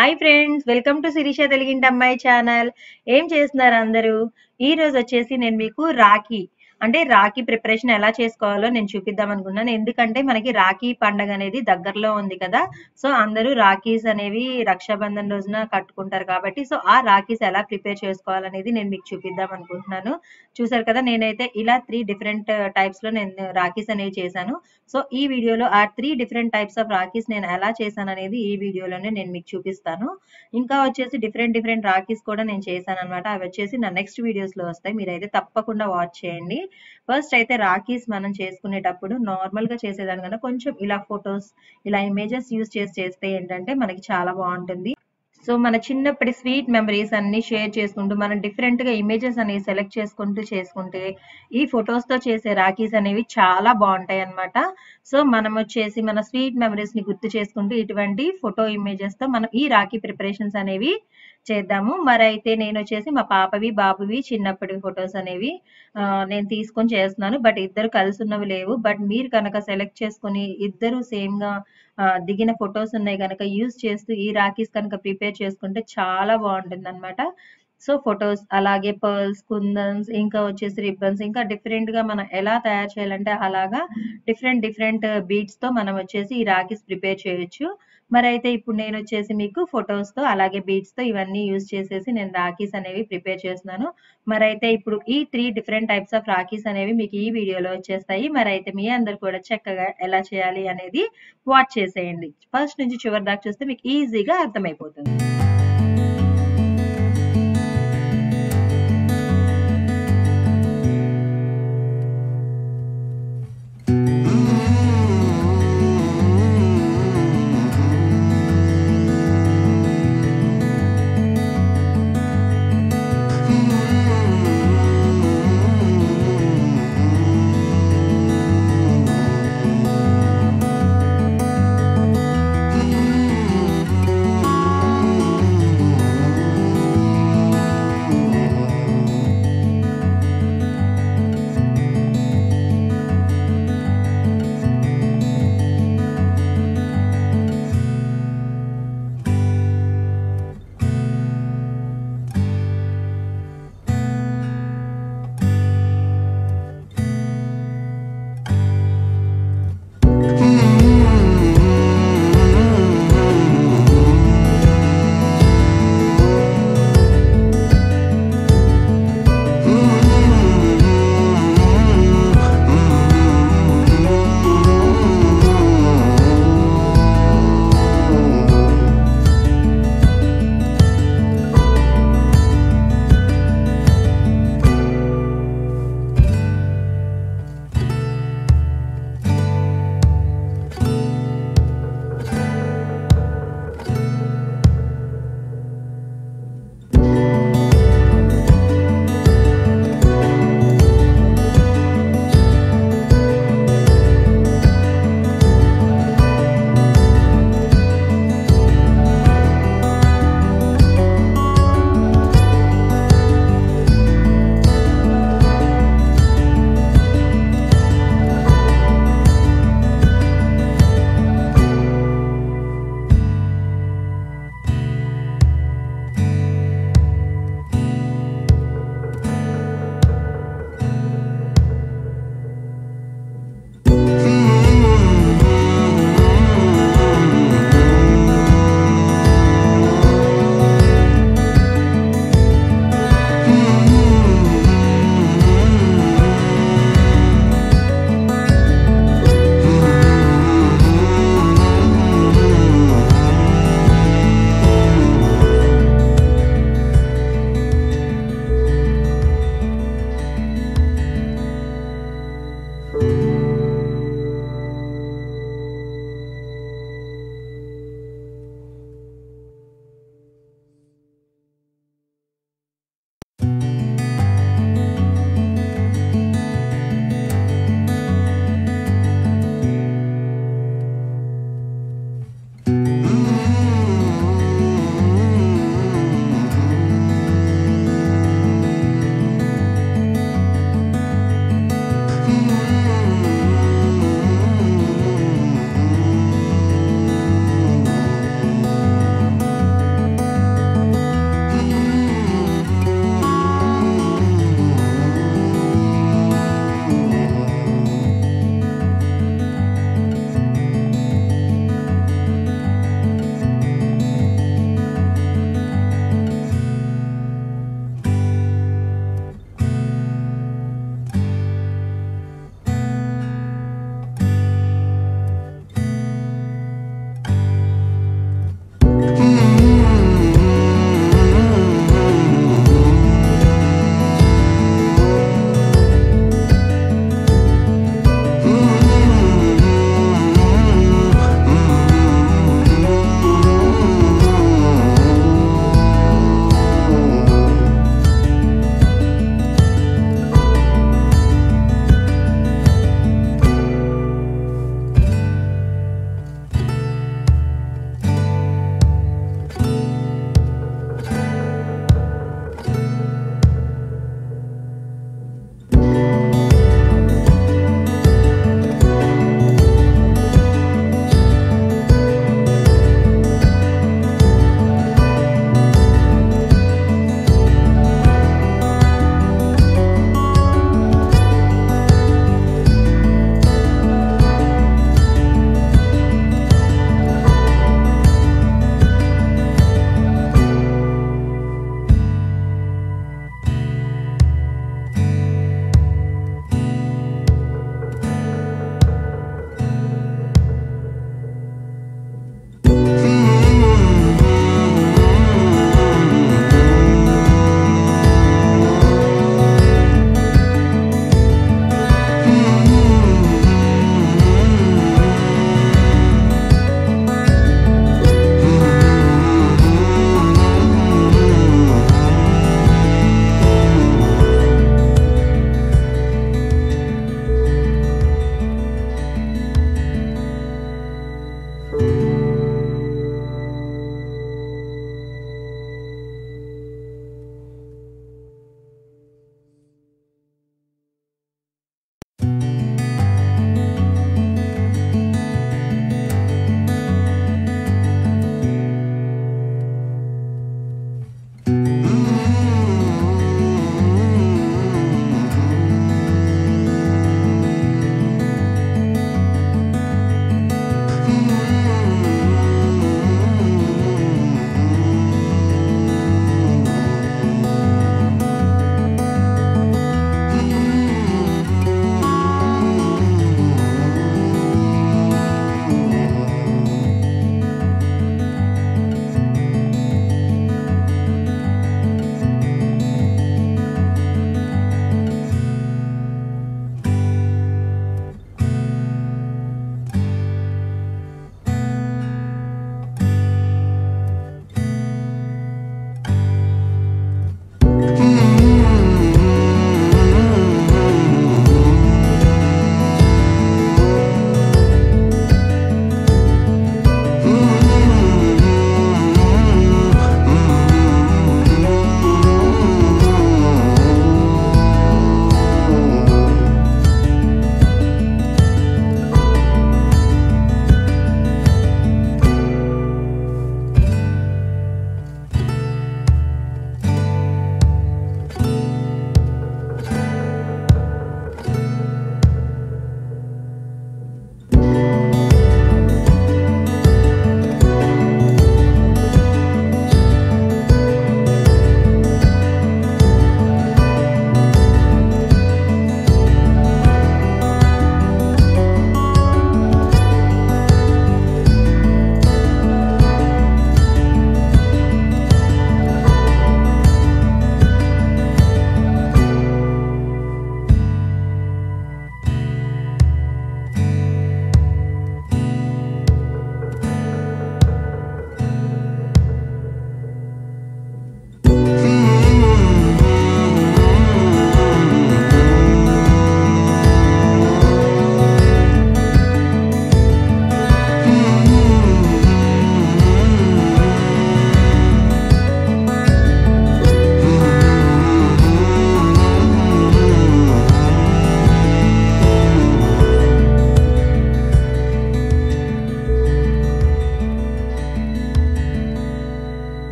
Hi friends welcome to Shirisha తెలుగింటి అమ్మాయి channel ఏం చేస్తున్నారు అందరూ ఈ రోజు వచ్చేసి నేను మీకు రాఖీ అంటే రాఖీ ప్రిపరేషన్ ఎలా చేసుకోవాలో నేను చూపిద్దాం అనుకున్నాను ఎందుకంటే మనకి రాఖీ పండగ అనేది దగ్గరలో ఉంది కదా సో అందరూ రాఖీస్ అనేవి రక్షాబంధన్ రోజున కట్టుకుంటారు కాబట్టి సో ఆ రాఖీస్ ఎలా ప్రిపేర్ చేసుకోవాలనేది నేను మీకు చూపిద్దాం అనుకుంటున్నాను చూసారు కదా నేనైతే ఇలా త్రీ డిఫరెంట్ టైప్స్ లో నేను రాఖీస్ అనేవి చేశాను సో ఈ వీడియోలో ఆ three different types of rakhis నేను ఎలా చేశాను అనేది ఈ వీడియోలోనే నేను మీకు చూపిస్తాను ఇంకా వచ్చేసి డిఫరెంట్ డిఫరెంట్ రాఖీస్ కూడా నేను చేశాను అనమాట అవి వచ్చేసి నా నెక్స్ట్ వీడియోస్ లో వస్తాయి మీరైతే తప్పకుండా వాచ్ చేయండి ఫస్ట్ అయితే రాఖీస్ మనం చేసుకునేటప్పుడు నార్మల్ గా చేసేదానికన్నా కొంచెం ఇలా ఫొటోస్ ఇలా ఇమేజెస్ యూస్ చేసి చేస్తే ఏంటంటే మనకి చాలా బాగుంటుంది సో మన చిన్నప్పటి స్వీట్ మెమరీస్ అన్ని షేర్ చేసుకుంటూ మనం డిఫరెంట్ గా ఇమేజెస్ అనేవి సెలెక్ట్ చేసుకుంటూ చేసుకుంటే ఈ ఫొటోస్ తో చేసే రాఖీస్ అనేవి చాలా బాగుంటాయి అన్నమాట సో మనం వచ్చేసి మన స్వీట్ మెమరీస్ ని గుర్తు చేసుకుంటూ ఇటువంటి ఫోటో ఇమేజెస్ తో మనం ఈ రాఖీ ప్రిపరేషన్స్ అనేవి చేద్దాము మరి అయితే నేను వచ్చేసి మా పాపవి బాబువి చిన్నప్పటి ఫొటోస్ అనేవి ఆ, నేను తీసుకొని చేస్తున్నాను బట్ ఇద్దరు కలిసి ఉన్నవి లేవు బట్ మీరు కనుక సెలెక్ట్ చేసుకొని ఇద్దరు సేమ్ గా ఆ, దిగిన ఫొటోస్ ఉన్నాయి కనుక యూజ్ చేస్తూ ఈ రాఖీస్ కనుక ప్రిపేర్ చేసుకుంటే చాలా బాగుంటుంది అనమాట సో ఫొటోస్ అలాగే పర్ల్స్ కుందన్స్ ఇంకా వచ్చేసి రిబ్బన్స్ ఇంకా డిఫరెంట్ గా మనం ఎలా తయారు చేయాలంటే అలాగా డిఫరెంట్ డిఫరెంట్ బీట్స్ తో మనం వచ్చేసి ఈ రాఖీస్ ప్రిపేర్ చేయొచ్చు మరి అయితే ఇప్పుడు నేను వచ్చేసి మీకు ఫొటోస్ తో అలాగే బీట్స్ తో ఇవన్నీ యూజ్ చేసేసి నేను రాఖీస్ అనేవి ప్రిపేర్ చేస్తున్నాను మరి అయితే ఇప్పుడు ఈ three different types of rakhis అనేవి మీకు ఈ వీడియోలో వచ్చేస్తాయి మరి అయితే మీ అందరు కూడా చక్కగా ఎలా చేయాలి అనేది వాచ్ చేసేయండి ఫస్ట్ నుంచి చివరి దాకా చూస్తే మీకు ఈజీగా అర్థమైపోతుంది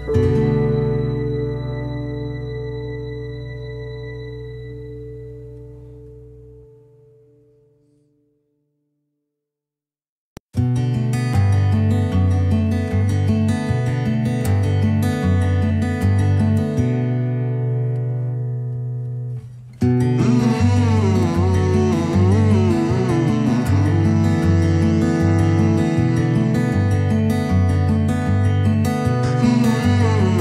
Mm-hmm.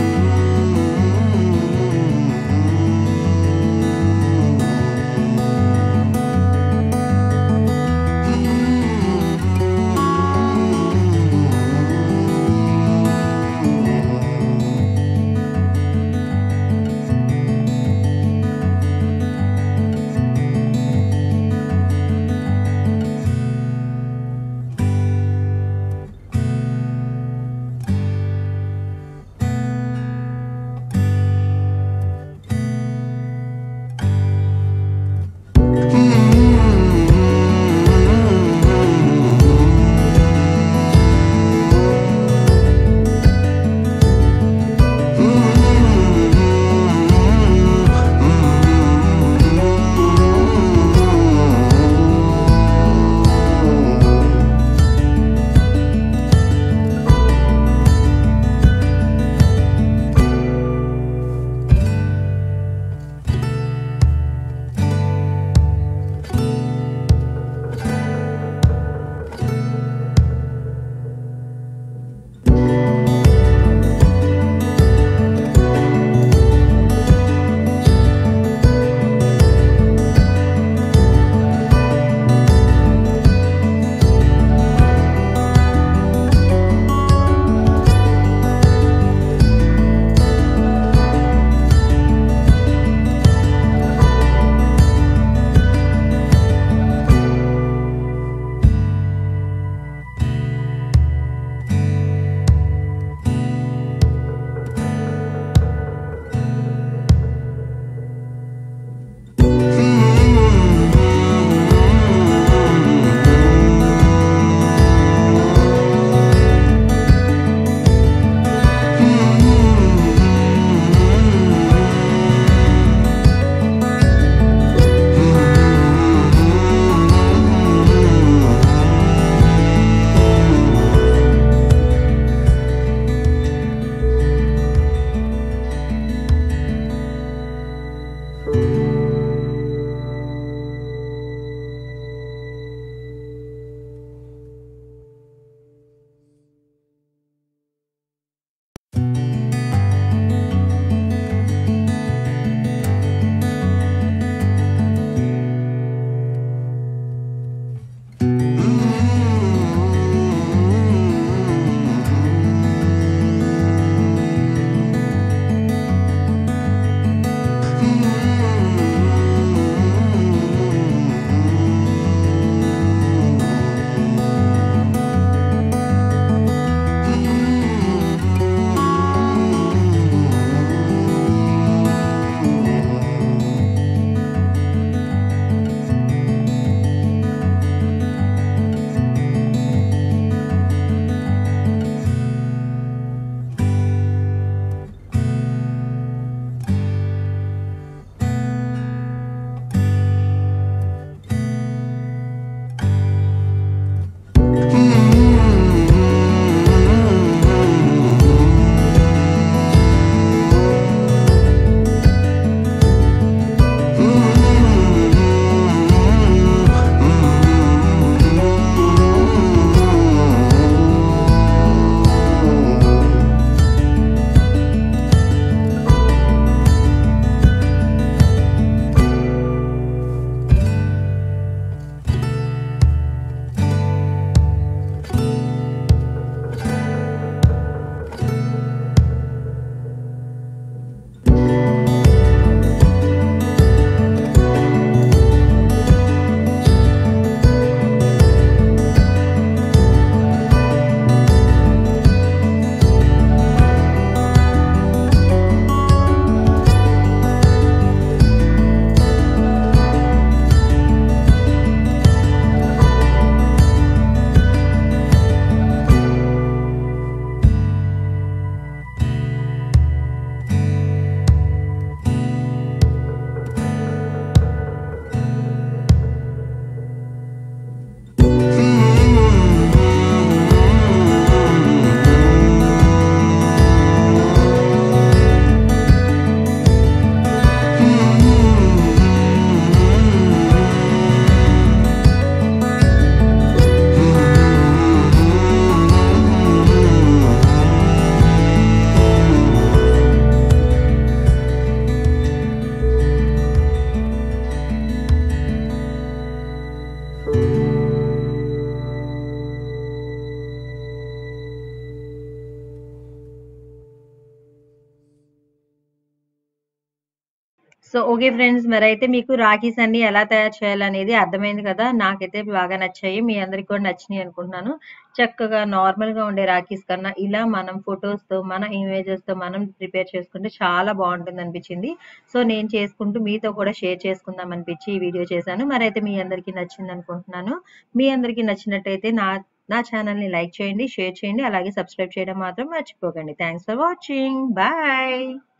సో ఓకే ఫ్రెండ్స్ మరైతే మీకు రాఖీస్ అన్ని ఎలా తయారు చేయాలనేది అర్థమైంది కదా నాకైతే బాగా నచ్చాయి మీ అందరికి కూడా నచ్చినాయి అనుకుంటున్నాను చక్కగా నార్మల్ గా ఉండే రాఖీస్ కన్నా ఇలా మనం ఫొటోస్ తో మన ఇమేజెస్ తో మనం ప్రిపేర్ చేసుకుంటే చాలా బాగుంటుంది అనిపించింది సో నేను చేసుకుంటూ మీతో కూడా షేర్ చేసుకుందాం అనిపించి ఈ వీడియో చేశాను మరైతే మీ అందరికీ నచ్చింది అనుకుంటున్నాను మీ అందరికీ నచ్చినట్టయితే నా నా ఛానల్ ని లైక్ చేయండి షేర్ చేయండి అలాగే సబ్స్క్రైబ్ చేయడం మాత్రం మర్చిపోకండి థ్యాంక్స్ ఫర్ వాచింగ్ బాయ్